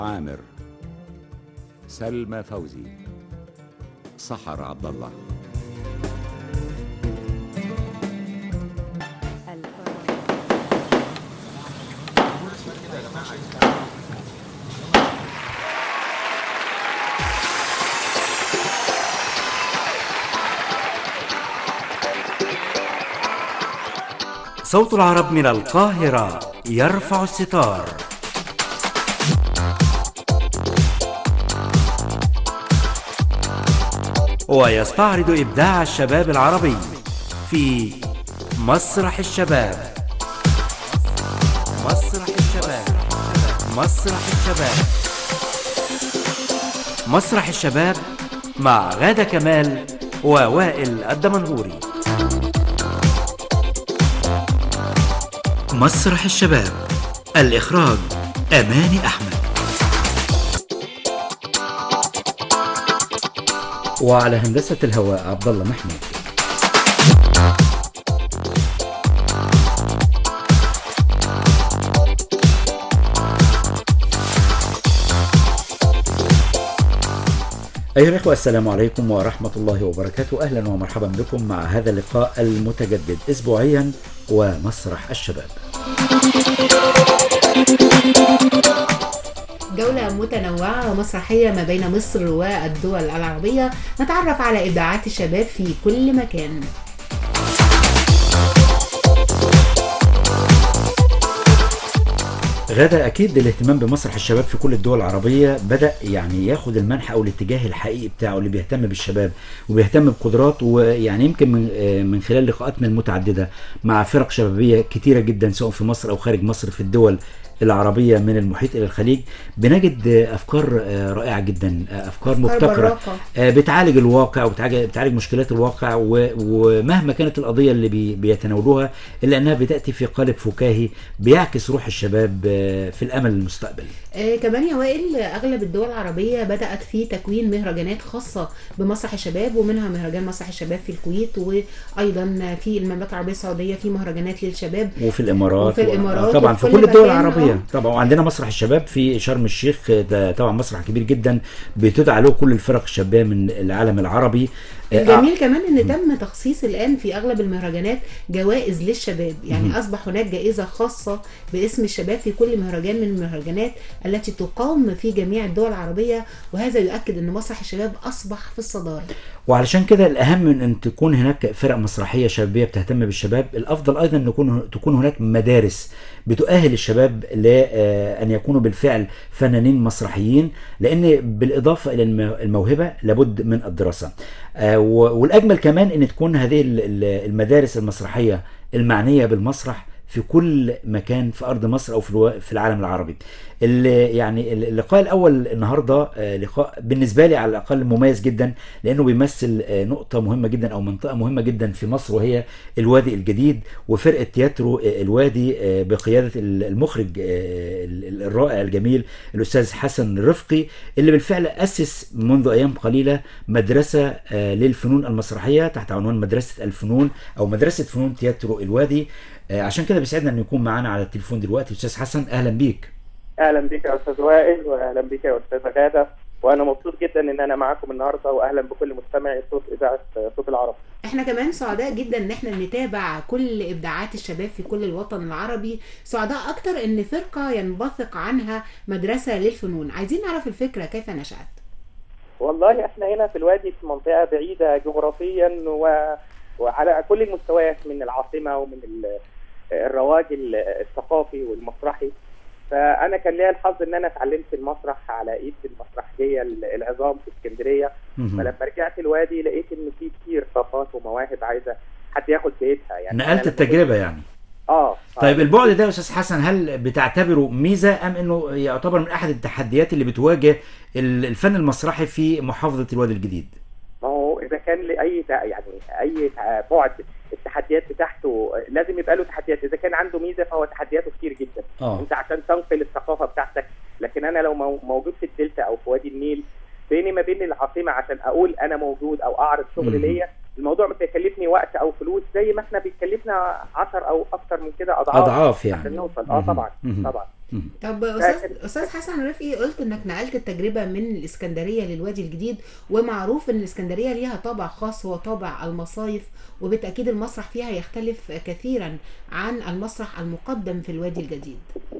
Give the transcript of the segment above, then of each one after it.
عامر سلمى فوزي سحر عبد الله صوت العرب من القاهرة يرفع الستار ويستعرض إبداع الشباب العربي في مسرح الشباب مسرح الشباب مسرح الشباب مسرح الشباب مع غادة كمال ووائل الدمنهوري مسرح الشباب الإخراج أماني أحمد وعلى هندسة الهواء عبد الله محمود أيها الأخوة السلام عليكم ورحمة الله وبركاته أهلا ومرحبا بكم مع هذا اللقاء المتجدد أسبوعيا ومسرح الشباب جولة متنوعة ومسرحية ما بين مصر والدول العربية نتعرف على إبداعات الشباب في كل مكان غدا اكيد الاهتمام بمسرح الشباب في كل الدول العربيه بدا يعني ياخد المنحى او الاتجاه الحقيقي بتاعه اللي بيهتم بالشباب وبيهتم بقدراته ويعني يمكن من آه، من خلال لقاءاتنا المتعدده مع فرق شبابيه كتيره جدا سواء في مصر او خارج مصر في الدول العربية من المحيط إلى الخليج بنجد آه، أفكار آه، رائعة جدا آه، أفكار مبتكرة براقة. آه، بتعالج الواقع وبتعالج بتعالج مشكلات الواقع و- ومهما كانت القضية اللي بي- بيتناولوها إلا أنها بتأتي في قالب فكاهي بيعكس روح الشباب آه، في الأمل المستقبلي آه كمان يا وائل أغلب الدول العربية بدأت في تكوين مهرجانات خاصة بمسرح الشباب ومنها مهرجان مسرح الشباب في الكويت وأيضا في المملكة العربية السعودية في مهرجانات للشباب وفي الامارات وفي الإمارات آه، طبعا وفي في كل كل الدول مكان، العربيه آه. طبعا وعندنا مسرح الشباب في شرم الشيخ ده طبعا مسرح كبير جدا بتدعى له كل الفرق الشبابيه من العالم العربي آه، الجميل كمان ان تم تخصيص الان في اغلب المهرجانات جوائز للشباب يعني مم. اصبح هناك جائزه خاصه باسم الشباب في كل مهرجان من المهرجانات التي تقام في جميع الدول العربيه وهذا يؤكد ان مسرح الشباب اصبح في الصداره وعلشان كده الاهم من ان تكون هناك فرق مسرحيه شبابيه بتهتم بالشباب الافضل ايضا ان يكون تكون هناك مدارس بتؤهل الشباب لان يكونوا بالفعل فنانين مسرحيين لان بالاضافه الى الم- الموهبه لابد من الدراسه آه، و- والاجمل كمان ان تكون هذه ال- ال- المدارس المسرحيه المعنيه بالمسرح في كل مكان في ارض مصر او في الو- في العالم العربي. اللي يعني اللقاء الاول النهارده آه، لقاء بالنسبه لي على الاقل مميز جدا لانه بيمثل آه، نقطه مهمه جدا او منطقه مهمه جدا في مصر وهي الوادي الجديد وفرقه تياترو آه، الوادي آه، بقياده ال- المخرج آه، ال- ال- الرائع الجميل الاستاذ حسن رفقي اللي بالفعل اسس منذ ايام قليله مدرسه آه، للفنون المسرحيه تحت عنوان مدرسه الفنون او مدرسه فنون تياترو الوادي آه، عشان كده بيسعدنا ان يكون معانا على التليفون دلوقتي استاذ حسن اهلا بيك اهلا بك يا استاذ وائل واهلا بك يا استاذه غاده وانا مبسوط جدا ان انا معاكم النهارده واهلا بكل مستمعي صوت اذاعه صوت العرب احنا كمان سعداء جدا ان احنا نتابع كل ابداعات الشباب في كل الوطن العربي سعداء اكتر ان فرقه ينبثق عنها مدرسه للفنون عايزين نعرف الفكره كيف نشات والله احنا هنا في الوادي في منطقه بعيده جغرافيا و... وعلى كل المستويات من العاصمه ومن ال- الرواج ال- الثقافي والمسرحي فانا كان ليا الحظ ان انا اتعلمت المسرح على ايد المسرحيه العظام في اسكندريه مهم. فلما رجعت الوادي لقيت ان في كتير طاقات ومواهب عايزه حد ياخد بايدها يعني نقلت أنا لما التجربه يعني كنت- اه طيب آه. البعد ده يا استاذ حسن هل بتعتبره ميزه ام انه يعتبر من احد التحديات اللي بتواجه ال- الفن المسرحي في محافظه الوادي الجديد؟ ما هو اذا كان لاي تع- يعني اي تع- بعد التحديات بتاعته لازم يبقى له تحديات اذا كان عنده ميزه فهو تحدياته كتير جدا اه انت عشان تنقل الثقافه بتاعتك لكن انا لو مو- موجود في الدلتا او في وادي النيل بيني ما بين العاصمه عشان اقول انا موجود او اعرض مم. شغل ليا الموضوع مش هيكلفني وقت او فلوس زي ما احنا بيكلفنا 10 او اكتر من كده اضعاف اضعاف عشان يعني نوصل اه مهم. طبعا مهم. طبعا طب استاذ استاذ حسن رفقي قلت انك نقلت التجربه من الاسكندريه للوادي الجديد ومعروف ان الاسكندريه ليها طابع خاص هو طابع المصايف وبالتاكيد المسرح فيها يختلف كثيرا عن المسرح المقدم في الوادي الجديد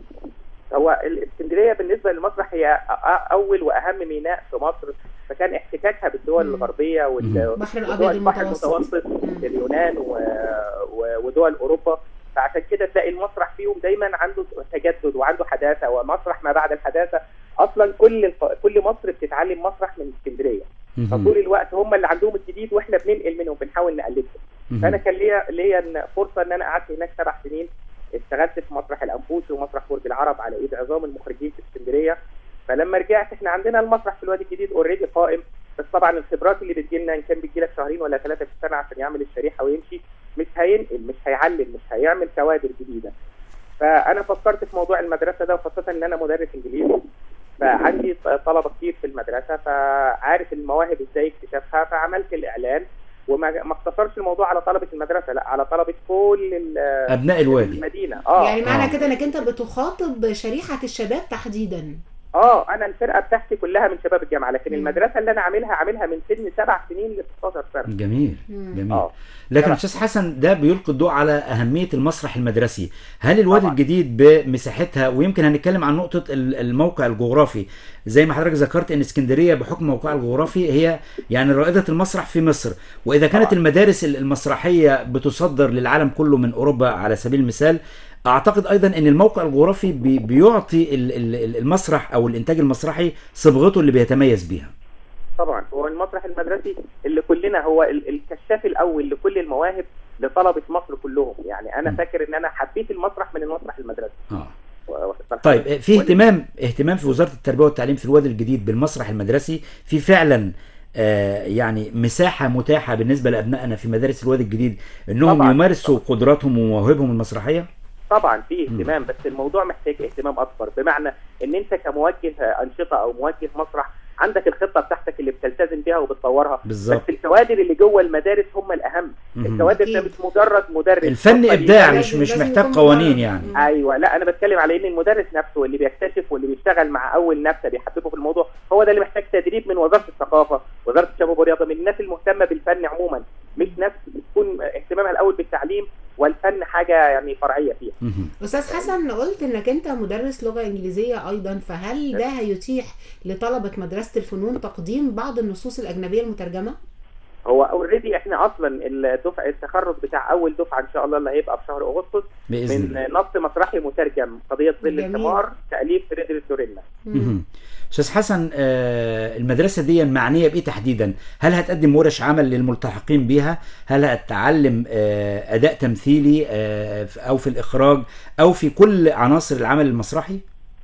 هو الاسكندريه بالنسبه للمسرح هي أ- اول واهم ميناء في مصر فكان احتكاكها بالدول مم. الغربيه وال- البحر الأبيض ودول البحر المتوسط. المتوسط مم. اليونان و... و... ودول اوروبا فعشان كده تلاقي المسرح فيهم دايما عنده تجدد وعنده حداثه ومسرح ما بعد الحداثه اصلا كل الف... كل مصر بتتعلم مسرح من اسكندريه فطول الوقت هم اللي عندهم الجديد واحنا بننقل منهم بنحاول نقلدهم فانا كان ليا ليا إن فرصه ان انا قعدت هناك سبع سنين اشتغلت في مسرح الانفوسي ومسرح برج العرب على ايد عظام المخرجين في اسكندريه فلما رجعت احنا عندنا المسرح في الوادي الجديد اوريدي قائم بس طبعا الخبرات اللي بتجيلنا ان كان بيجيلك شهرين ولا ثلاثه في السنه عشان يعمل الشريحه ويمشي مش هينقل مش هيعلم مش هيعمل كوادر جديده فانا فكرت في موضوع المدرسه ده وخاصه ان انا مدرس انجليزي فعندي طلبه كتير في المدرسه فعارف المواهب ازاي اكتشافها فعملت الاعلان وما ما اقتصرش الموضوع على طلبه المدرسه لا على طلبه كل ال- ابناء الوادي المدينه اه يعني معنى آه. كده انك انت بتخاطب شريحه الشباب تحديدا اه انا الفرقه بتاعتي كلها من شباب الجامعه لكن مم. المدرسه اللي انا عاملها عاملها من سن سبع سنين ل 16 سنه جميل مم. جميل اه لكن طبعا. استاذ حسن ده بيلقي الضوء على اهميه المسرح المدرسي هل الوادي طبعا. الجديد بمساحتها ويمكن هنتكلم عن نقطه ال- الموقع الجغرافي زي ما حضرتك ذكرت ان اسكندريه بحكم موقعها الجغرافي هي يعني رائده المسرح في مصر واذا كانت طبعا. المدارس المسرحيه بتصدر للعالم كله من اوروبا على سبيل المثال اعتقد ايضا ان الموقع الجغرافي بي- بيعطي ال- ال- المسرح او الانتاج المسرحي صبغته اللي بيتميز بيها طبعا هو المسرح المدرسي اللي كلنا هو ال- الكشاف الاول لكل المواهب لطلبه مصر كلهم يعني انا م. فاكر ان انا حبيت المسرح من المسرح المدرسي اه واخد بالك؟ طيب في وال- اهتمام اهتمام في وزاره التربيه والتعليم في الوادي الجديد بالمسرح المدرسي في فعلا آه يعني مساحه متاحه بالنسبه لابنائنا في مدارس الوادي الجديد انهم طبعاً. يمارسوا قدراتهم ومواهبهم المسرحيه طبعا في اهتمام بس الموضوع محتاج اهتمام اكبر بمعنى ان انت كموجه انشطه او موجه مسرح عندك الخطه بتاعتك اللي بتلتزم بيها وبتطورها بالظبط بس الكوادر اللي جوه المدارس هم الاهم مهم. الكوادر ده أكيد. مش مجرد مدرس الفن هم ابداع اللي- مش مش لازم محتاج يكون قوانين مدرب. يعني مم. ايوه لا انا بتكلم على ان المدرس نفسه اللي بيكتشف واللي بيشتغل مع اول نبته بيحببه في الموضوع هو ده اللي محتاج تدريب من وزاره الثقافه وزاره الشباب والرياضه من الناس المهتمه بالفن عموما مش ناس بتكون اهتمامها الاول بالتعليم والفن حاجه يعني فرعيه فيها مهم. استاذ حسن قلت انك انت مدرس لغه انجليزيه ايضا فهل ده هيتيح لطلبه مدرسه الفنون تقديم بعض النصوص الاجنبيه المترجمه هو اوريدي احنا اصلا الدفعه التخرج بتاع اول دفعه ان شاء الله اللي هيبقى في شهر اغسطس باذن من الله نص مسرحي مترجم قضيه ظل جميل. الحمار تاليف فريدريك دورينا مهم. استاذ حسن آه، المدرسه دي معنيه بايه تحديدا هل هتقدم ورش عمل للملتحقين بيها هل هتعلم آه، اداء تمثيلي آه، في- او في الاخراج او في كل عناصر العمل المسرحي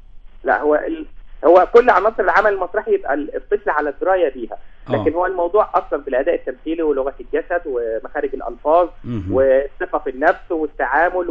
لا هو ال... هو كل عناصر العمل المسرحي يبقى الطفل على درايه بيها لكن آه. هو الموضوع اصلا في الاداء التمثيلي ولغه الجسد ومخارج الالفاظ مهم. والثقه في النفس والتعامل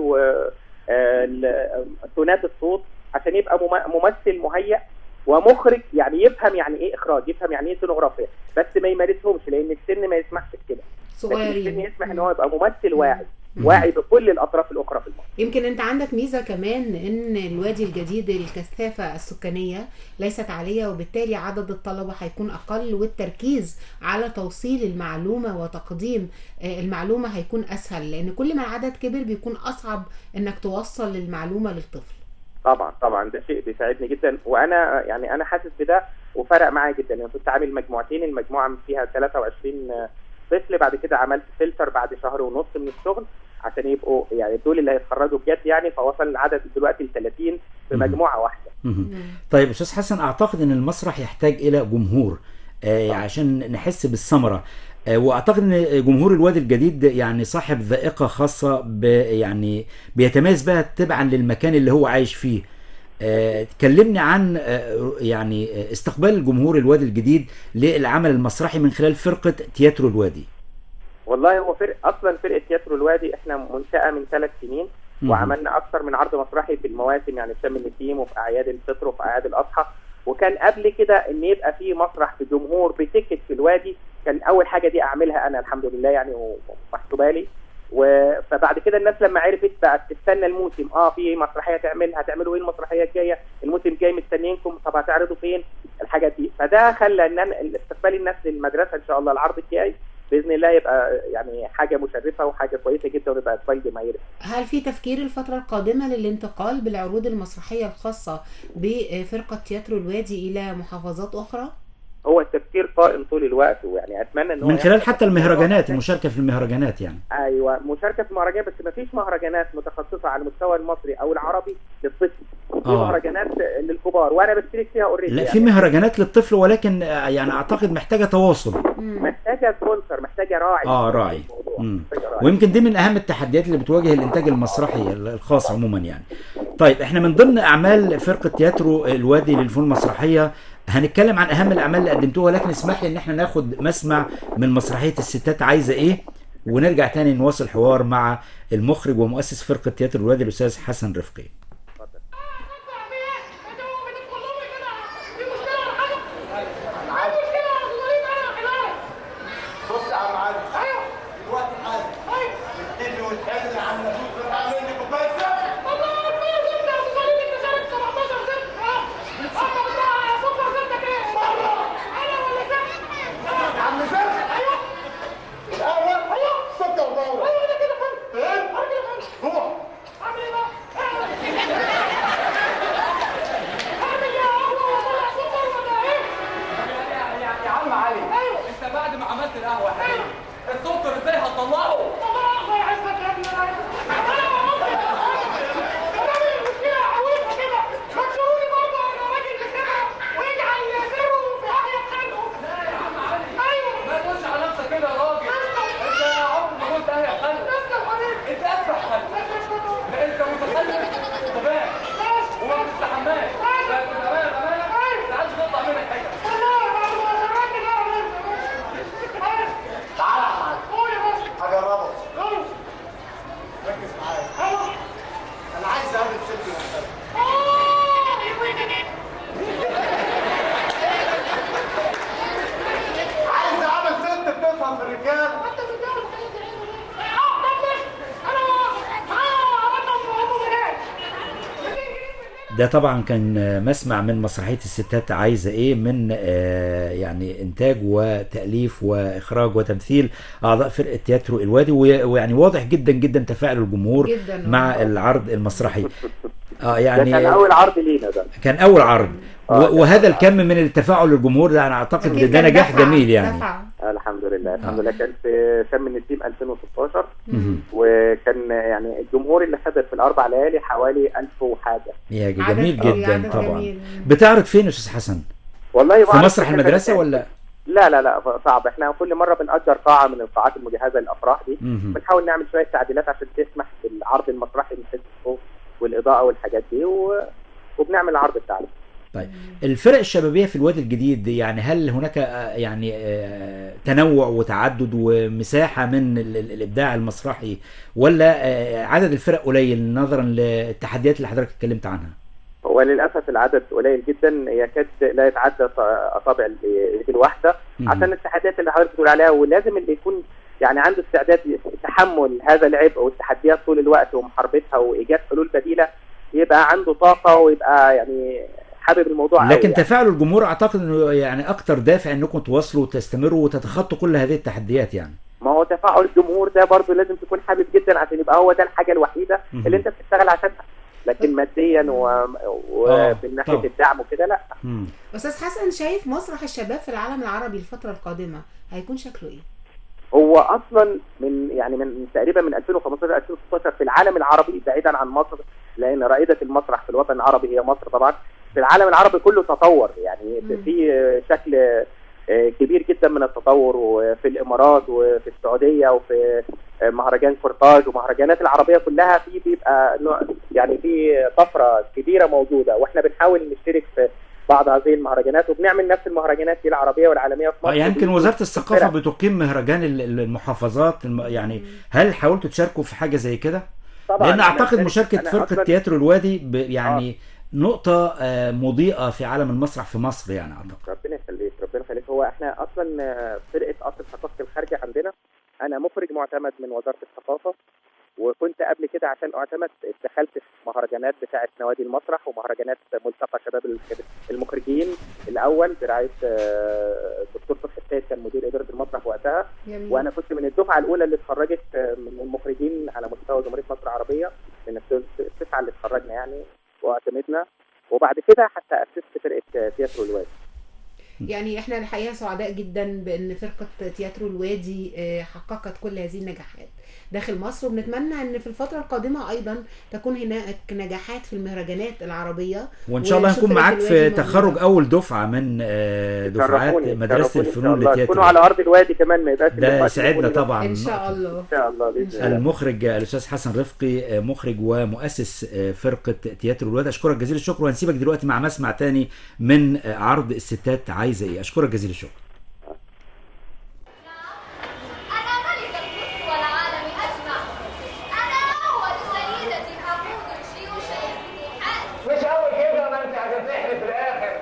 وتونات الصوت عشان يبقى مم- ممثل مهيأ ومخرج يعني يفهم يعني ايه اخراج يفهم يعني ايه سينوغرافيا بس ما يمارسهمش لان السن ما يسمحش بكده لكن السن صغيرين يسمح ان هو يبقى ممثل واعي مم. واعي بكل الاطراف الاخرى في الموضوع يمكن انت عندك ميزه كمان ان الوادي الجديد الكثافه السكانيه ليست عاليه وبالتالي عدد الطلبه هيكون اقل والتركيز على توصيل المعلومه وتقديم آه، المعلومه هيكون اسهل لان كل ما العدد كبر بيكون اصعب انك توصل المعلومه للطفل طبعا طبعا ده شيء بيساعدني جدا وانا يعني انا حاسس بده وفرق معايا جدا يعني كنت عامل مجموعتين المجموعه فيها 23 طفل بعد كده عملت فلتر بعد شهر ونص من الشغل عشان يبقوا يعني دول اللي هيتخرجوا بجد يعني فوصل العدد دلوقتي ل 30 في مم. مجموعه واحده مهم. طيب استاذ حسن اعتقد ان المسرح يحتاج الى جمهور آه طبعا. عشان نحس بالثمره آه واعتقد ان جمهور الوادي الجديد يعني صاحب ذائقه خاصه ب يعني بيتميز بها تبعا للمكان اللي هو عايش فيه آه، كلمني عن آه، يعني آه، استقبال الجمهور الوادي الجديد للعمل المسرحي من خلال فرقه تياترو الوادي والله هو فرق اصلا فرقه تياترو الوادي احنا منشاه من ثلاث سنين مهم. وعملنا اكثر من عرض مسرحي في المواسم يعني في شم النسيم وفي اعياد الفطر وفي اعياد الاضحى وكان قبل كده ان يبقى في مسرح بجمهور بتكت في الوادي كان اول حاجه دي اعملها انا الحمد لله يعني ومحسوبه لي و... فبعد كده الناس لما عرفت بقت تستنى الموسم اه في مسرحيه تعمل هتعملوا ايه المسرحيه الجايه الموسم الجاي مستنيينكم طب هتعرضوا فين الحاجات دي فده خلى ان أنا- استقبال الناس للمدرسه ان شاء الله العرض الجاي باذن الله يبقى يعني حاجه مشرفه وحاجه كويسه جدا ونبقى اطفال جماهيري هل في تفكير الفترة القادمة للانتقال بالعروض المسرحية الخاصة بفرقة تياترو الوادي إلى محافظات أخرى؟ هو التفكير قائم طول الوقت ويعني اتمنى ان هو من خلال يحصل حتى المهرجانات تطور. المشاركه في المهرجانات يعني ايوه مشاركه في مهرجانات بس ما فيش مهرجانات متخصصه على المستوى المصري او العربي للطفل في آه. مهرجانات للكبار وانا بشترك فيها اوريدي لا في مهرجانات للطفل ولكن آه، يعني اعتقد محتاجه تواصل مم. محتاجه سبونسر محتاجه راعي اه راعي الموضوع. مم. محتاجة راعي. ويمكن دي من اهم التحديات اللي بتواجه الانتاج المسرحي الخاص عموما يعني طيب احنا من ضمن اعمال فرقه تياترو الوادي للفنون المسرحيه هنتكلم عن اهم الاعمال اللي قدمتوها لكن اسمح لي ان احنا ناخد مسمع من مسرحيه الستات عايزه ايه ونرجع تاني نواصل حوار مع المخرج ومؤسس فرقه تياترو الوادي الاستاذ حسن رفقي بص يا عم علي ايوه الوقت حالي ايوه نتفق ونتقابل يا عم نشوف نعمل لي كوبايه سكر الله اكبر زبده يا استاذ وليد انت شارك 17 زبده اه اما بتاع سكر زبده ايه؟ انا ولا زبده؟ يا عم سكر ايوه الاول ايوه سكر ودورة ايوه انا كده فهمت فين؟ انا كده فهمت روح اعمل ايه بقى؟ اعمل ايه يا قهوه وطلع سكر ولا ايه؟ يا يا عم علي ايوه انت بعد ما عملت القهوه يا حبيبي السكر ازاي هتطلعه؟ الله اكبر عزك يا ابني انا انا ممكن انا من المشكله عاوزها كده مكسروني برضه انا راجل بسرعه ويجعل سره في احيا خلقه ايوه ما تقولش على نفسك كده يا راجل انت يا عمر ما قلت اهي خلق لسه حبيبي انت ادفع خلق لا انت متخلف انت فاهم وما بتستحماش بس بامانه بامانه ما عادش تطلع منك حاجه تعالى يا معلم هجربك ركز معايا انا عايز اقابل ست محترمه عايز اقابل ست بتفهم في الرجال ده طبعا كان مسمع من مسرحيه الستات عايزه ايه من آه، يعني انتاج وتاليف واخراج وتمثيل اعضاء فرقه تياترو الوادي وي- ويعني واضح جدا جدا تفاعل الجمهور جداً. مع العرض المسرحي اه ده يعني كان اول عرض لينا ده كان اول عرض و- آه. وهذا الكم من التفاعل الجمهور ده انا اعتقد أكيد ده كان نجاح دفع- جميل يعني دفع. الحمد لله الحمد لله كان في شم النسيم 2016 مهم. وكان يعني الجمهور اللي حضر في الاربع ليالي حوالي 1000 وحاجه يا عدد جميل كبير، جدا عدد طبعا جميل. بتعرض فين يا استاذ حسن والله في بعرف مسرح كذا المدرسه مكان. ولا لا لا لا صعب احنا كل مره بنأجر قاعه من القاعات المجهزه للافراح دي مهم. بنحاول نعمل شويه تعديلات عشان تسمح بالعرض المسرحي من حيث الصوت والاضاءه والحاجات دي و... وبنعمل العرض بتاعنا طيب الفرق الشبابيه في الوادي الجديد يعني هل هناك آه، يعني آه، تنوع وتعدد ومساحه من ال- ال- الابداع المسرحي ولا آه، عدد الفرق قليل نظرا للتحديات اللي حضرتك اتكلمت عنها هو للاسف العدد قليل جدا يكاد لا يتعدى ط- اصابع اليد الواحده مم. عشان التحديات اللي حضرتك بتقول عليها ولازم اللي يكون يعني عنده استعداد تحمل هذا العبء والتحديات طول الوقت ومحاربتها وايجاد حلول بديله يبقى عنده طاقه ويبقى يعني حابب الموضوع أوي لكن يعني. تفاعل الجمهور اعتقد انه يعني اكتر دافع انكم تواصلوا وتستمروا وتتخطوا كل هذه التحديات يعني ما هو تفاعل الجمهور ده برضه لازم تكون حابب جدا عشان يبقى هو ده الحاجه الوحيده مهم. اللي انت بتشتغل عشانها لكن ماديا و... آه، ومن ناحيه طبعا. الدعم وكده لا مم. استاذ حسن شايف مسرح الشباب في العالم العربي الفتره القادمه هيكون شكله ايه هو اصلا من يعني من تقريبا من 2015 2016 في العالم العربي بعيدا عن مصر لان رائده المسرح في الوطن العربي هي مصر طبعا في العالم العربي كله تطور يعني مم. في شكل آه، كبير جدا من التطور وفي الامارات وفي السعوديه وفي آه، مهرجان قرطاج ومهرجانات العربيه كلها في بيبقى نوع يعني في طفره كبيره موجوده واحنا بنحاول نشترك في بعض هذه المهرجانات وبنعمل نفس المهرجانات دي العربيه والعالميه في آه، مصر يعني يمكن وزاره الثقافه فرق. بتقيم مهرجان ال- ال- المحافظات الم- يعني هل حاولتوا تشاركوا في حاجه زي كده؟ طبعا لان أنا اعتقد شارك- مشاركه أنا فرقه أصلاً- تياترو الوادي ب- يعني نقطه آه، مضيئه في عالم المسرح في مصر يعني اعتقد ربنا يخليك ربنا يخليك هو احنا اصلا آه، فرقه قصر ثقافه الخارجه عندنا انا مخرج معتمد من وزاره الثقافه وكنت قبل كده عشان اعتمد دخلت في مهرجانات بتاعه نوادي المسرح ومهرجانات ملتقى شباب المخرجين الاول برعايه آه، الدكتور فتحي السيد كان مدير اداره المسرح وقتها جميل. وانا كنت من الدفعه الاولى اللي اتخرجت آه، من المخرجين على مستوى جمهوريه مصر العربيه من التس- التسعه اللي اتخرجنا يعني واعتمدنا وبعد كده حتى اسست فرقه آه، تياترو الواد يعني احنا الحقيقه سعداء جدا بان فرقه تياترو الوادي آه، حققت كل هذه النجاحات داخل مصر وبنتمنى ان في الفتره القادمه ايضا تكون هناك نجاحات في المهرجانات العربيه وان شاء الله ونشوف نكون فرقة معاك في الوادي تخرج موجودة. اول دفعه من آه، دفعات شرفوني- مدرسه شرفوني إن شاء الفنون الله. للتياترو تكونوا على ارض الوادي كمان ما يبقاش ده اللقاء يسعدنا تليفوني بس. طبعا ان شاء الله ان شاء الله باذن الله المخرج الاستاذ حسن رفقي مخرج ومؤسس فرقه تياترو الواد اشكرك جزيل الشكر وهنسيبك دلوقتي مع مسمع تاني من عرض الستات عايزه ايه اشكرك جزيل الشكر أنا ملك القدس والعالم أجمع أنا أول سيدة أقود الجيوش يفتحان مش قوي كده ما انت هتتحرق في الاخر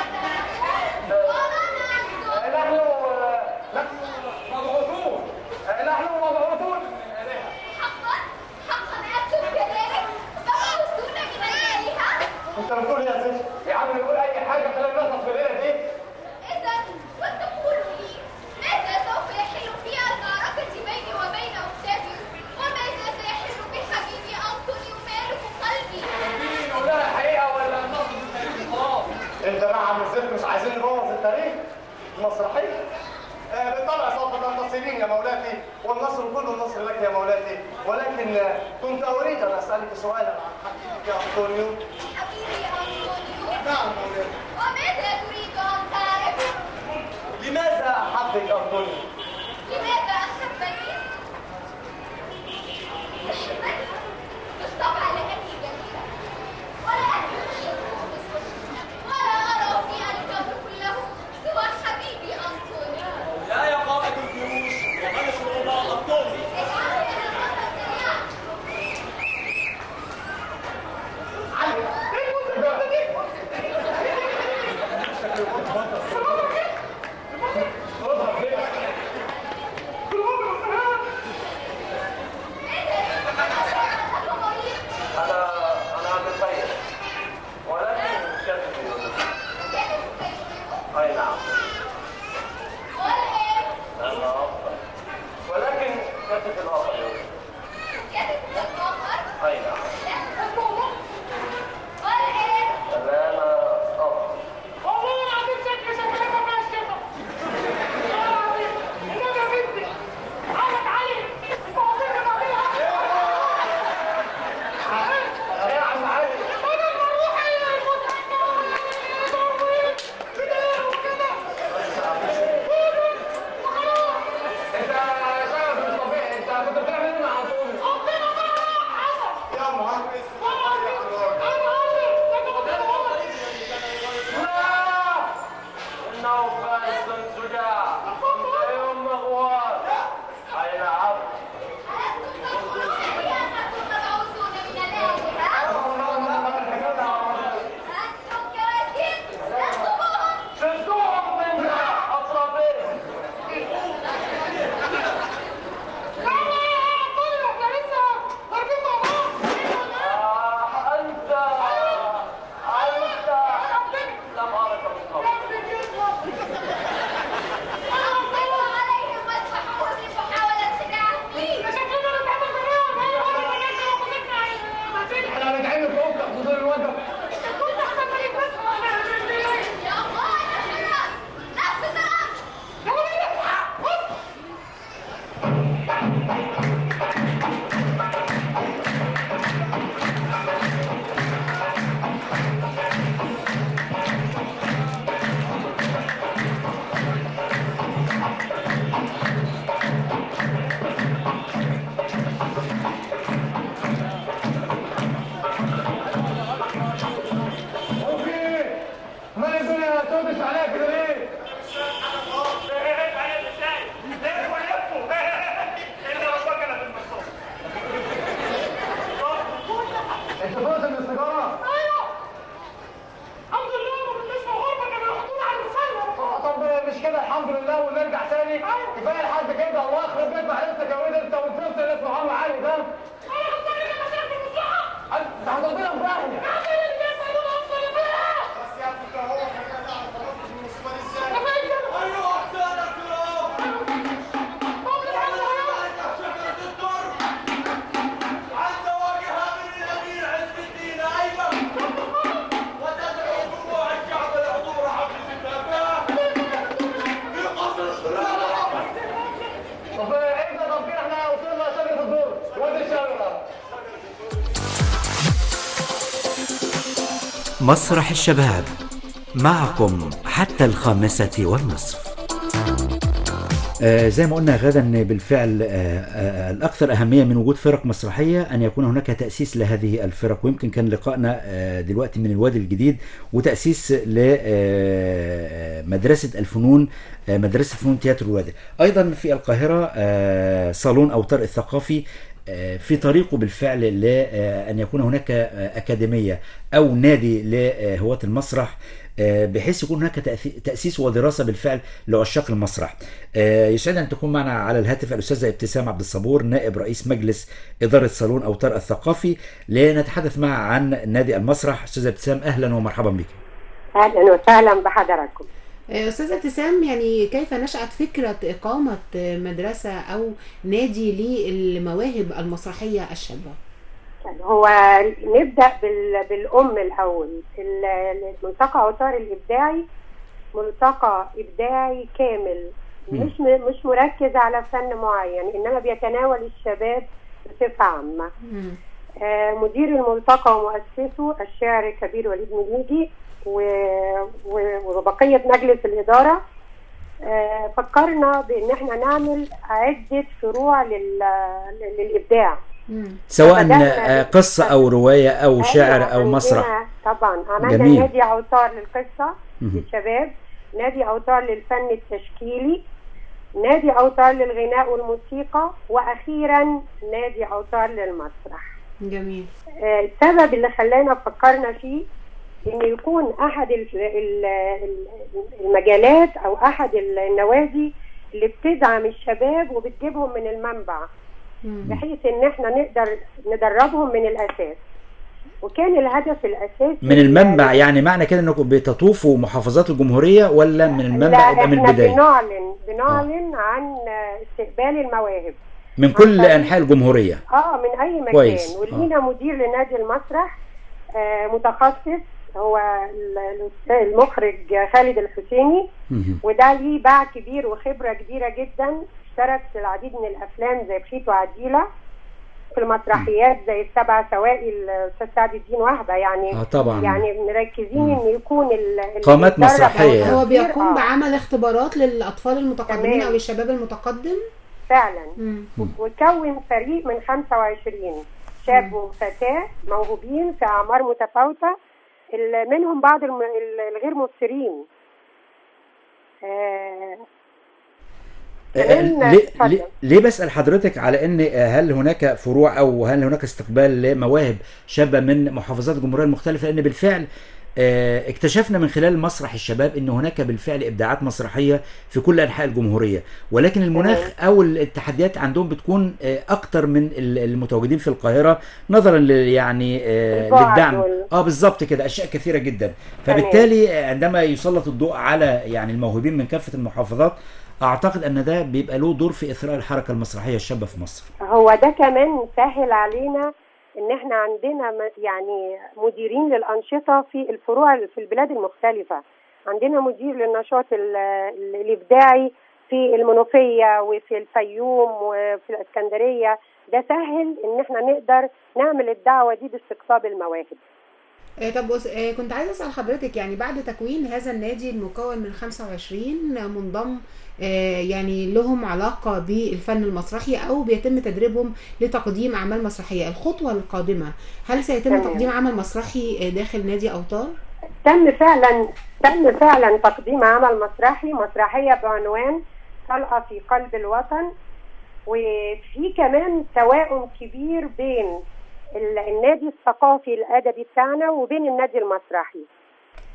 وأنا أعبد نحن نحن مبعوثون نحن مبعوثون من الآلهة حقا حقا أكتب كذلك مبعوثون من الآلهة انت بتقول يا ست يا عم نقول اي حاجه خلينا نخلص في الليله دي إذا فتقولوا لي ماذا سوف يحل في المعركة بيني وبين أوكتافيوس وماذا سيحل بحبيبي أنطونيو مالك قلبي مين نقول لها الحقيقه ولا نصب التاريخ خلاص انت بقى عم الزفت مش عايزين نبوظ التاريخ المسرحيه آه، بالطبع سوف تنتصرين يا مولاتي والنصر كل النصر لك يا مولاتي ولكن آه، كنت اريد ان اسالك سؤالا عن حبيبك يا انطونيو حبيبي أنطونيو نعم مولاتي وماذا تريد أن تعرف لماذا احبك انطونيو لماذا أحبني؟ بالطبع لأني جميلة ولا أهمني ولا أرى في الكون كله سوى حبيبي أنطونيو لا يا قائد الجيوش وملك الرباط الطولي اجعلني أنا مرة سريعة أنا مريض انا انا بخير ولكن كتفي اي نعم والآن انا افضل ولكن كتفي الاخر يوسف كتب الآخر اي نعم لا تقوم والآن الان افضل والله العظيم شكلي شكلها ما فيهاش ثقة. والله العظيم. إنما يا بنتي عملت علي. أنت وصلت بعديها. ايه يا عم علي أنا بروح المستشفى. كده وكده. انت شغل في الطبيعي انت كنت بتعمل ايه مع انطونيو ربنا بقى حصل. يا مهندس والله العظيم. أنا عارف. أنت كنت بتقول. لا انه فارس شجاع يوم مغوار اي نعم ألستم تقولون لي أنكم مبعوثون من الآلهة؟ أنتم كواسيس لستموهم شدوهم من اطرافهم لا لا يا طيب احنا لسه واقفين مع بعض. آه، انت انت لم ارك من قبل أقبلوا عليهم واذبحوهم لمحاولة خداعهم لي احنا هنتعمل فوق تحضير الوجه يا قائد الحراس نفذ الأمر وفي مال الدنيا تودش عليها كده ليه؟ انت فوز من السيجاره؟ الحمد لله ما كناش في غربة كانوا يحطونا على المسلة طب مش كده الحمد لله ونرجع تاني كفايه لحد كده الله يخرب بيت معلمتك يا ولد انت وانت اللي اسمه عمرو علي ده انت هتودينا في داهيه بس يا ابني هو خلينا نعرف خلاص المصيبه دي ازاي ايوه احسنك يا عايز اواجهها من الامير عز الدين ايمن وتدعو جموع الشعب لحضور حفله التابعه في قصر الخلافه طب ايه ده طب كده احنا وصلنا شجره الدور وادي الشجره مسرح الشباب معكم حتى الخامسة والنصف آه زي ما قلنا غدا ان بالفعل آه آه الاكثر اهميه من وجود فرق مسرحيه ان يكون هناك تاسيس لهذه الفرق ويمكن كان لقائنا آه دلوقتي من الوادي الجديد وتاسيس لمدرسه الفنون آه مدرسه فنون تياترو الوادي ايضا في القاهره آه صالون اوتار الثقافي آه، في طريقه بالفعل لأن يكون هناك آه، أكاديمية أو نادي لهواة المسرح آه، بحيث يكون هناك تأثي- تأسيس ودراسة بالفعل لعشاق المسرح آه، يسعدنا أن تكون معنا على الهاتف الأستاذة ابتسام عبد الصبور نائب رئيس مجلس إدارة صالون أوتار الثقافي لنتحدث معها عن نادي المسرح أستاذة ابتسام أهلا ومرحبا بك اهلا وسهلا بحضراتكم آه، استاذه ابتسام يعني كيف نشأت فكرة إقامة آه، مدرسة أو نادي للمواهب المسرحية الشابة؟ هو نبدا بال... بالام الاول ال- الملتقى اوتار الابداعي ملتقى ابداعي كامل مش م... مش مركز على فن معين انما بيتناول الشباب بصفه عامه مم. آه، مدير الملتقى ومؤسسه الشاعر الكبير وليد مليجي و... و... وبقيه مجلس الاداره آه، فكرنا بان احنا نعمل عده فروع لل... للابداع مم. سواء فبدأنا آه، قصة أو رواية أو شعر أيوة، أو عندنا مسرح طبعا عملنا جميل. نادي اوتار للقصه مهم. للشباب نادي اوتار للفن التشكيلي نادي اوتار للغناء والموسيقى واخيرا نادي اوتار للمسرح جميل آه، السبب اللي خلانا فكرنا فيه ان يكون احد ال- ال- ال- المجالات او احد النوادي اللي بتدعم الشباب وبتجيبهم من المنبع مم. بحيث ان احنا نقدر ندربهم من الاساس وكان الهدف الاساسي من المنبع يعني معنى كده انكم بتطوفوا محافظات الجمهورية ولا من المنبع لا يبقى من احنا البداية بنعلن بنعلن عن استقبال المواهب من كل عن طريق- انحاء الجمهورية اه من اي مكان كويس. ولينا مدير لنادي المسرح آه متخصص هو ال- الأستاذ المخرج خالد الحسيني مهم. وده ليه باع كبير وخبره كبيره جدا اشترك في العديد من الافلام زي بخيت وعديله في المسرحيات زي السبع سوائل الاستاذ سعد الدين وهبه يعني اه طبعا يعني مركزين ان يكون ال- اللي قامات بيتدرب مسرحية. أو هو المدير، بيقوم آه، بعمل اختبارات للأطفال المتقدمين تمام. أو الشباب المتقدم؟ فعلا مم. وكون فريق من 25 شاب وفتاة موهوبين في أعمار متفاوتة ال- منهم بعض الم- ال- الغير مبصرين آه، آه، كمان- ليه, اتفضل. ليه, ليه بسأل حضرتك على ان آه، هل هناك فروع او هل هناك استقبال لمواهب شابة من محافظات الجمهورية المختلفة لان بالفعل آه، اكتشفنا من خلال مسرح الشباب ان هناك بالفعل ابداعات مسرحيه في كل انحاء الجمهوريه ولكن المناخ او التحديات عندهم بتكون آه، اكتر من ال- المتواجدين في القاهره نظرا ل يعني آه، البعد للدعم وال- اه بالظبط كده اشياء كثيره جدا فبالتالي آه، عندما يسلط الضوء على يعني الموهوبين من كافه المحافظات اعتقد ان ده بيبقى له دور في اثراء الحركه المسرحيه الشابه في مصر هو ده كمان سهل علينا ان احنا عندنا م- يعني مديرين للانشطه في الفروع في البلاد المختلفه عندنا مدير للنشاط ال- ال- الابداعي في المنوفيه وفي الفيوم وفي الاسكندريه ده سهل ان احنا نقدر نعمل الدعوه دي باستقطاب المواهب آه، طب بص آه، كنت عايزه اسال حضرتك يعني بعد تكوين هذا النادي المكون من 25 منضم آه، يعني لهم علاقه بالفن المسرحي او بيتم تدريبهم لتقديم اعمال مسرحيه الخطوه القادمه هل سيتم تمام. تقديم عمل مسرحي آه، داخل نادي اوتار تم فعلا تم فعلا تقديم عمل مسرحي مسرحيه بعنوان طلقه في قلب الوطن وفي كمان توائم كبير بين ال- النادي الثقافي الادبي بتاعنا وبين النادي المسرحي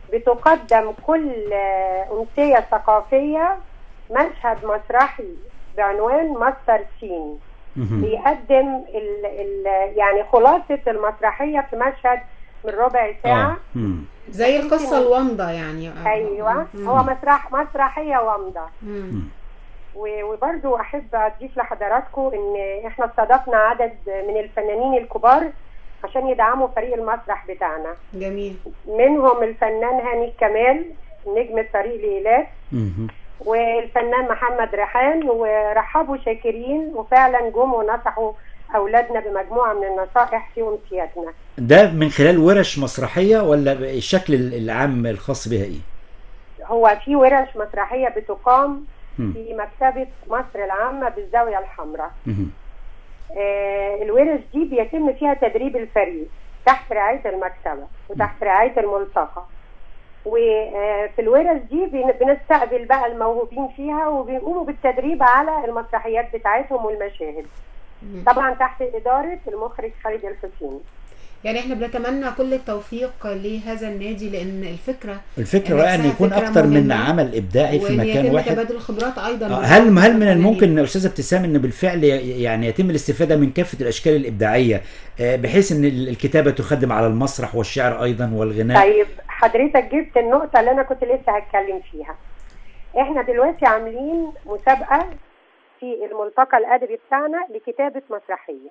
بتقدم كل آه، أمسية ثقافية مشهد مسرحي بعنوان ماستر سين مهم. بيقدم ال ال يعني خلاصة المسرحية في مشهد من ربع ساعة اه مم. زي القصه الوامضه يعني ايوه مم. هو مسرح مسرحيه وامضه مم. و- وبرضو احب اضيف لحضراتكم ان احنا استضفنا عدد من الفنانين الكبار عشان يدعموا فريق المسرح بتاعنا جميل منهم الفنان هاني كمال نجم فريق ليلات مهم. والفنان محمد ريحان ورحبوا شاكرين وفعلا جم ونصحوا اولادنا بمجموعه من النصائح في امسياتنا ده من خلال ورش مسرحيه ولا الشكل العام الخاص بها ايه؟ هو في ورش مسرحيه بتقام مم. في مكتبه مصر العامه بالزاويه الحمراء مهم. آه، الورش دي بيتم فيها تدريب الفريق تحت رعاية المكتبة وتحت رعاية الملتقى وفي الورش دي بن- بنستقبل بقى الموهوبين فيها وبيقوموا بالتدريب على المسرحيات بتاعتهم والمشاهد مم. طبعا تحت إدارة المخرج خالد الحسيني يعني احنا بنتمنى كل التوفيق لهذا النادي لان الفكره الفكره بقى ان نفسها يكون فكرة اكتر من مهمة. عمل ابداعي في وان مكان يتم واحد تبادل الخبرات ايضا آه، بين هل هل من الفنانين. الممكن استاذه ابتسام ان بالفعل ي- يعني يتم الاستفاده من كافه الاشكال الابداعيه آه، بحيث ان ال- الكتابه تخدم على المسرح والشعر ايضا والغناء طيب حضرتك جبت النقطة اللي أنا كنت لسه هتكلم فيها إحنا دلوقتي عاملين مسابقة في الملتقى الأدبي بتاعنا لكتابة مسرحية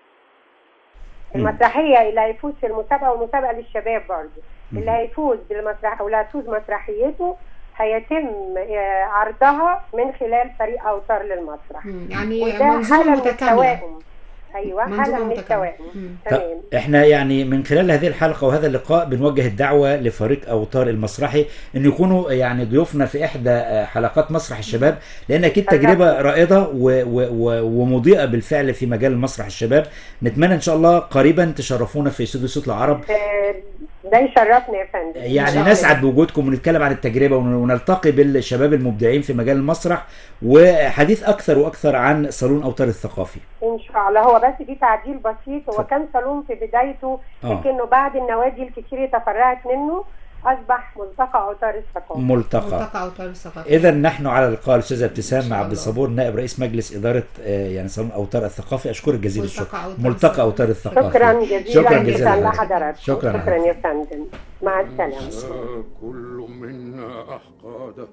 المسرحية اللي هيفوز في المسابقة والمسابقة للشباب برضه اللي هيفوز بالمسرح أو اللي هتفوز مسرحيته هيتم آه، عرضها من خلال فريق أوتار للمسرح مم. يعني وده منظومه حالة من متكامله التوائم أيوه منظومة حالة من متكاملة. التوائم مم. تمام طب احنا يعني من خلال هذه الحلقه وهذا اللقاء بنوجه الدعوه لفريق اوتار المسرحي ان يكونوا يعني ضيوفنا في احدى آه، حلقات مسرح الشباب لان اكيد تجربه رائده و و و ومضيئه بالفعل في مجال مسرح الشباب نتمنى ان شاء الله قريبا تشرفونا في استوديو صوت العرب آه، ده يشرفنا يا فندم إن يعني شاء الله. نسعد بوجودكم ونتكلم عن التجربه ون- ونلتقي بالشباب المبدعين في مجال المسرح وحديث اكثر واكثر عن صالون اوتار الثقافي ان شاء الله هو بس في تعديل بسيط هو كان صالون في بدايته آه. لكنه بعد النوادي الكتير تفرعت منه اصبح ملتقى اوتار الثقافه ملتقى ملتقى اوتار الثقافه اذا نحن على اللقاء الاستاذه ابتسام إن مع شاء عبد الله. الصبور نائب رئيس مجلس اداره آه، يعني صالون اوتار الثقافي اشكرك جزيل ملتقى الشكر أوتار ملتقى الثقافي. اوتار الثقافي شكرا جزيلا شكرا جدا جزيلا لحضرتك شكرا شكرا يا فندم مع السلامه انسى كل منا أحقاده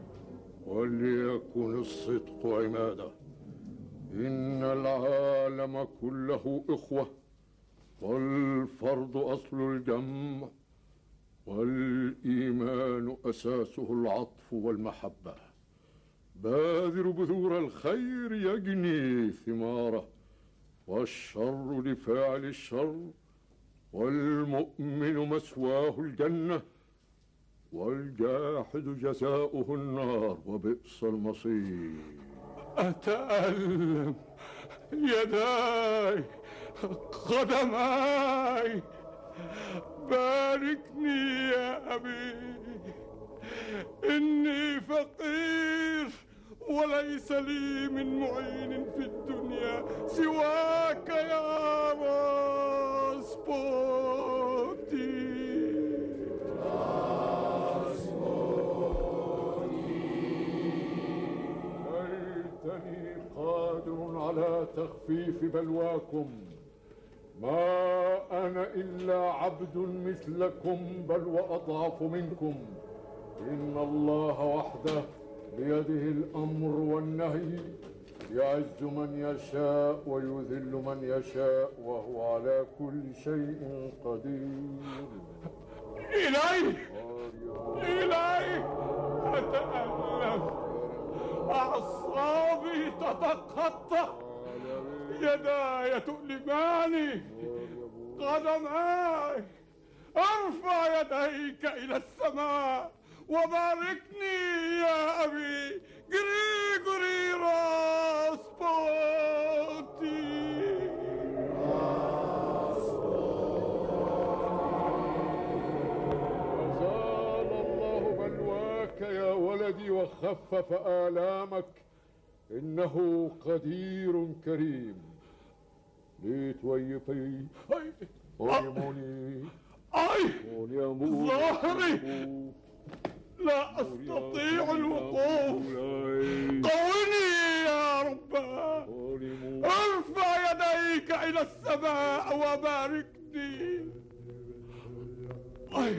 وليكن الصدق عماده إن العالم كله إخوة والفرد أصل الجمع والإيمان أساسه العطف والمحبة بادر بذور الخير يجني ثماره والشر لفاعل الشر والمؤمن مسواه الجنة والجاحد جزاؤه النار وبئس المصير أتألم يداي قدماي باركني يا أبي إني فقير وليس لي من معين في الدنيا سواك يا راسبوتي ليتني قادر على تخفيف بلواكم ما أنا إلا عبد مثلكم بل وأضعف منكم إن الله وحده بيده الأمر والنهي يعز من يشاء ويذل من يشاء وهو على كل شيء قدير إلهي إلهي أتألم أعصابي تتقطع يداي تؤلماني قدماي ارفع يديك الى السماء وباركني يا ابي جريجوري راسبوتي أزال الله بلواك يا ولدي وخفف آلامك إنه قدير كريم ليت ويفي أيمني أي ظهري لا أستطيع الوقوف قوني يا رب ارفع يديك إلى السماء وباركني أي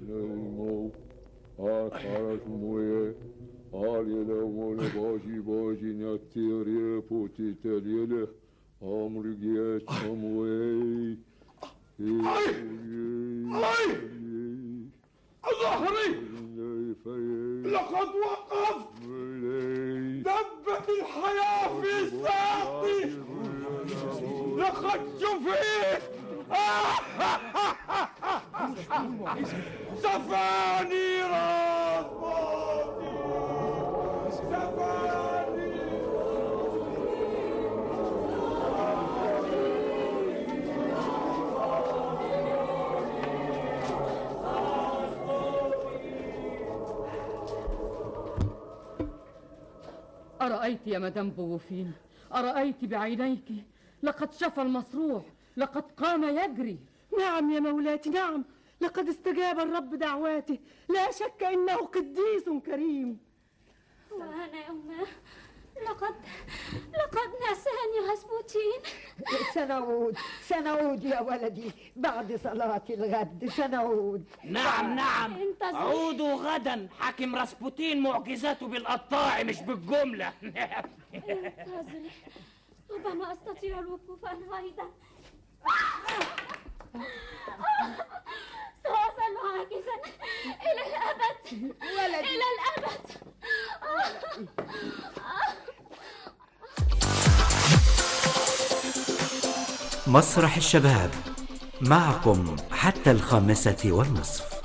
أي ظهري لقد وقفت دبت الحياة في ساقي لقد شفيت شفاني راس موتي شفاني أرأيت يا مدام بوفين أرأيت بعينيك لقد شفى المصروع لقد قام يجري نعم يا مولاتي نعم لقد استجاب الرب دعواته لا شك انه قديس كريم وأنا يا أمه لقد لقد نساني راسبوتين سنعود سنعود يا ولدي بعد صلاة الغد سنعود نعم نعم انتظر. عودوا غدا حاكم راسبوتين معجزاته بالقطاع مش بالجملة انتظري ربما أستطيع الوقوف أنا أيضا سأظل عاجزا إلى الأبد ولدي. إلى الأبد مسرح الشباب معكم حتى الخامسة والنصف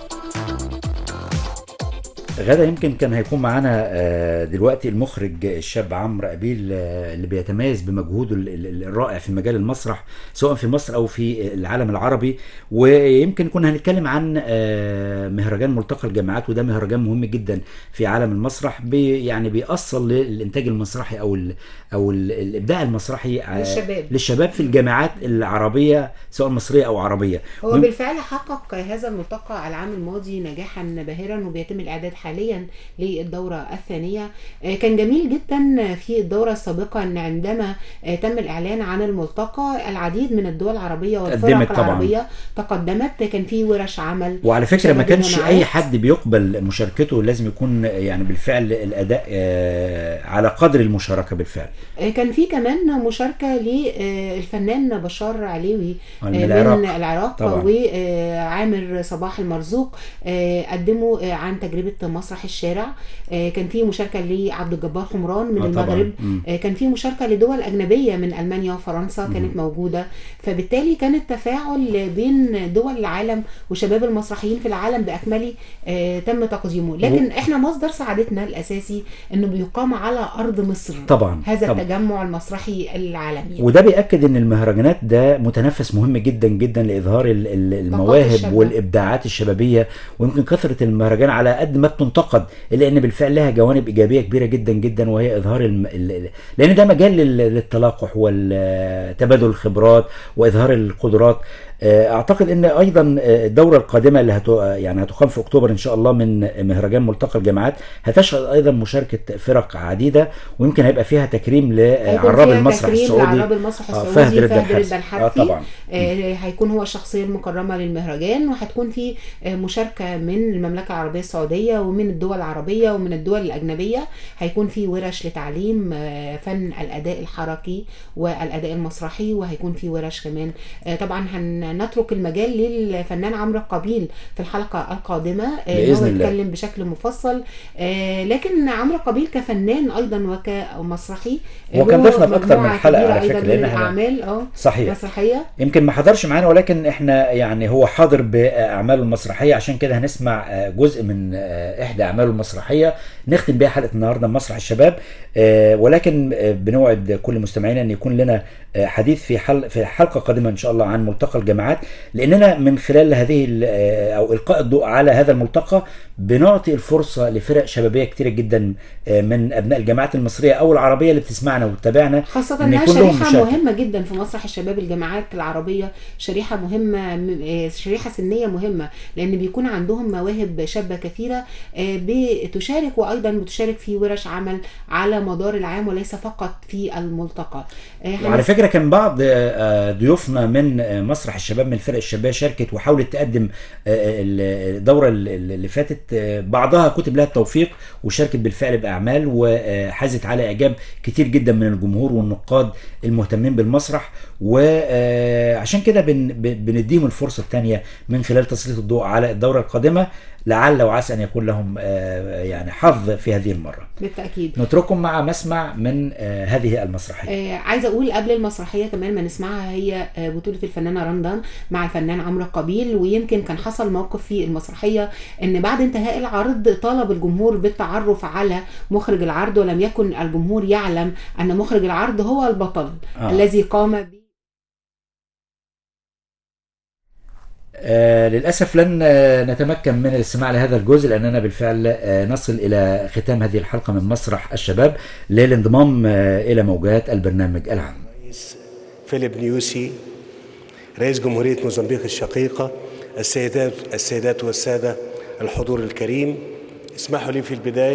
غدا يمكن كان هيكون معانا آه، دلوقتي المخرج الشاب عمرو أبيل آه، اللي بيتميز بمجهوده ال- ال- الرائع في مجال المسرح سواء في مصر أو في العالم العربي ويمكن كنا هنتكلم عن آه، مهرجان ملتقى الجامعات وده مهرجان مهم جدا في عالم المسرح بي يعني بيأصل للإنتاج المسرحي أو ال أو ال الإبداع المسرحي آه، للشباب. للشباب في الجامعات العربية سواء مصرية أو عربية هو ويم- بالفعل حقق هذا الملتقى العام الماضي نجاحا باهرا وبيتم الاعداد حاليا للدوره الثانيه آه، كان جميل جدا في الدوره السابقه ان عندما آه، تم الاعلان عن الملتقى العديد من الدول العربيه والفرق قدمت طبعاً. العربيه تقدمت كان في ورش عمل وعلى فكره ما شباب كانش الجامعات. اي حد بيقبل مشاركته لازم يكون يعني بالفعل الاداء آه، على قدر المشاركه بالفعل آه، كان في كمان مشاركه للفنان بشار عليوي من آه، العراق. من العراق طبعاً. وعامر صباح المرزوق آه، قدموا آه، عن تجربه مسرح الشارع آه، كان في مشاركه لعبد الجبار حمران من آه، طبعاً. المغرب مم. آه، كان في مشاركه لدول اجنبيه من المانيا وفرنسا كانت مم. موجوده فبالتالي كان التفاعل بين دول العالم وشباب المسرحيين في العالم باكمله آه، تم تقديمه لكن و- احنا مصدر سعادتنا الاساسي انه بيقام على ارض مصر طبعا هذا طبعاً. التجمع المسرحي العالمي وده بيأكد ان المهرجانات ده متنفس مهم جدا جدا لإظهار ال- ال- المواهب الشابة. والإبداعات الشبابية ويمكن كثرة المهرجان على قد ما بتنتقد إلا ان بالفعل لها جوانب إيجابية كبيرة جدا جدا وهي إظهار الم... ال- ال- لأن ده مجال لل- للتلاقح وتبادل الخبرات وإظهار القدرات آه، اعتقد ان ايضا آه، الدوره القادمه اللي هت... يعني هتقام في اكتوبر ان شاء الله من مهرجان ملتقى الجامعات هتشهد ايضا مشاركه فرق عديده ويمكن هيبقى فيها تكريم هيكون لعراب فيها المسرح تكريم السعودي لعراب المسرح آه، السعودي فهد رد فهد الحرثي. رد اه الحرثي طبعا آه، هيكون هو الشخصية المكرمة للمهرجان وهتكون في آه، مشاركة من المملكة العربية السعودية ومن الدول العربية ومن الدول الأجنبية هيكون في ورش لتعليم آه، فن الأداء الحركي والأداء المسرحي وهيكون في ورش كمان آه، طبعا هنترك المجال للفنان عمرو قبيل في الحلقة القادمة آه، إن بإذن هو الله. يتكلم بشكل مفصل آه، لكن عمرو قبيل كفنان أيضا وكمسرحي هو كان له ضيفنا في أكتر من مجموعة حلقة كبيرة على أيضاً فكرة، من لأن إحنا- الأعمال اه صحيح. مسرحية يمكن ما حضرش معانا ولكن احنا يعني هو حاضر باعماله المسرحيه عشان كده هنسمع آه، جزء من آه، احدى اعماله المسرحيه نختم بيها حلقه النهارده من مسرح الشباب آه، ولكن آه، بنوعد كل مستمعينا ان يكون لنا آه، حديث في حل في حلقه قادمه ان شاء الله عن ملتقى الجامعات الجامعات لاننا من خلال هذه ال- آه، او القاء الضوء على هذا الملتقى بنعطي الفرصه لفرق شبابيه كتيره جدا آه، من ابناء الجامعات المصريه او العربيه اللي بتسمعنا وتتابعنا خاصة إن انها يكون لهم شريحة مشاركة. مهمة جدا في مسرح الشباب الجامعات العربية شريحة مهمة م- آه، شريحة سنية مهمة لان بيكون عندهم مواهب شابة كثيرة آه، بتشارك وايضا بتشارك في ورش عمل على مدار العام وليس فقط في الملتقى آه، وعلى هنس- فكره كان بعض آه، ضيوفنا من آه، مسرح الشباب من الفرق الشبابيه شاركت وحاولت تقدم آه، الدوره اللي فاتت آه، بعضها كتب لها التوفيق وشاركت بالفعل باعمال وحازت على اعجاب كتير جدا من الجمهور والنقاد المهتمين بالمسرح وعشان كده بن- بن- بنديهم الفرصه الثانيه من خلال تسليط الضوء على الدوره القادمه لعل وعسى ان يكون لهم آه، يعني حظ في هذه المره بالتأكيد نترككم مع مسمع من آه، هذه المسرحيه آه عايزه اقول قبل المسرحيه كمان ما نسمعها هي آه بطوله الفنانه رمضان مع الفنان عمرو قبيل ويمكن كان حصل موقف في المسرحيه ان بعد انتهاء العرض طلب الجمهور بالتعرف على مخرج العرض ولم يكن الجمهور يعلم ان مخرج العرض هو البطل آه. آه. الذي قام ب آه للأسف لن آه نتمكن من الاستماع لهذا الجزء لأننا بالفعل آه نصل إلى ختام هذه الحلقة من مسرح الشباب للانضمام آه إلى موجات البرنامج العام فيليب نيوسي رئيس جمهورية موزمبيق الشقيقة السيدات السيدات والسادة الحضور الكريم اسمحوا لي في البداية